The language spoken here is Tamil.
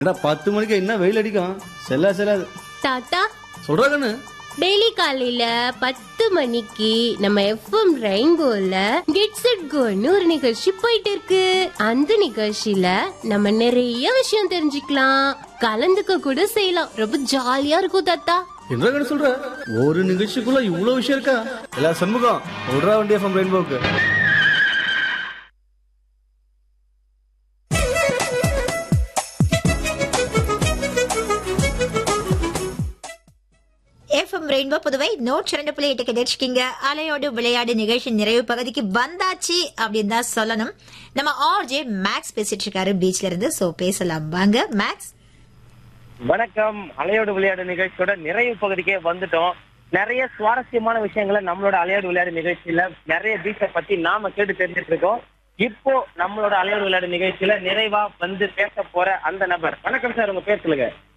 ஏடா பத்து மணிக்கு என்ன வெயில் அடிக்கும் செல்லா செல்லாது தாத்தா சொல்றா கண்ணு டெய்லி காலையில பத்து மணிக்கு நம்ம எஃப்எம் ரெயின்போல கெட்ஸ் இட் கோன்னு ஒரு நிகழ்ச்சி போயிட்டு இருக்கு அந்த நிகழ்ச்சியில நம்ம நிறைய விஷயம் தெரிஞ்சுக்கலாம் கலந்துக்க கூட செய்யலாம் ரொம்ப ஜாலியா இருக்கும் தாத்தா என்ன கண்ணு சொல்ற ஒரு நிகழ்ச்சிக்குள்ள இவ்வளவு விஷயம் இருக்கா எல்லா சண்முகம் சொல்றா வண்டி எஃப்எம் ரெயின்போக்கு எஃப்எம் ரெயின்போ புதுவை நோட் இரண்டு புள்ளி எட்டு கிடைச்சிக்கிங்க அலையோடு விளையாடு நிகழ்ச்சி நிறைவு பகுதிக்கு வந்தாச்சு அப்படின்னு தான் சொல்லணும் நம்ம ஆர்ஜே மேக்ஸ் பேசிட்டு இருக்காரு பீச்ல இருந்து சோ பேசலாம் வாங்க மேக்ஸ் வணக்கம் அலையோடு விளையாடு நிகழ்ச்சியோட நிறைவு பகுதிக்கே வந்துட்டோம் நிறைய சுவாரஸ்யமான விஷயங்களை நம்மளோட அலையோடு விளையாடு நிகழ்ச்சியில நிறைய பீச்சை பத்தி நாம கேட்டு தெரிஞ்சுட்டு இருக்கோம் இப்போ நம்மளோட அலையோடு விளையாடு நிகழ்ச்சியில நிறைவா வந்து பேச போற அந்த நபர் வணக்கம் சார் உங்க பேர் சொல்லுங்க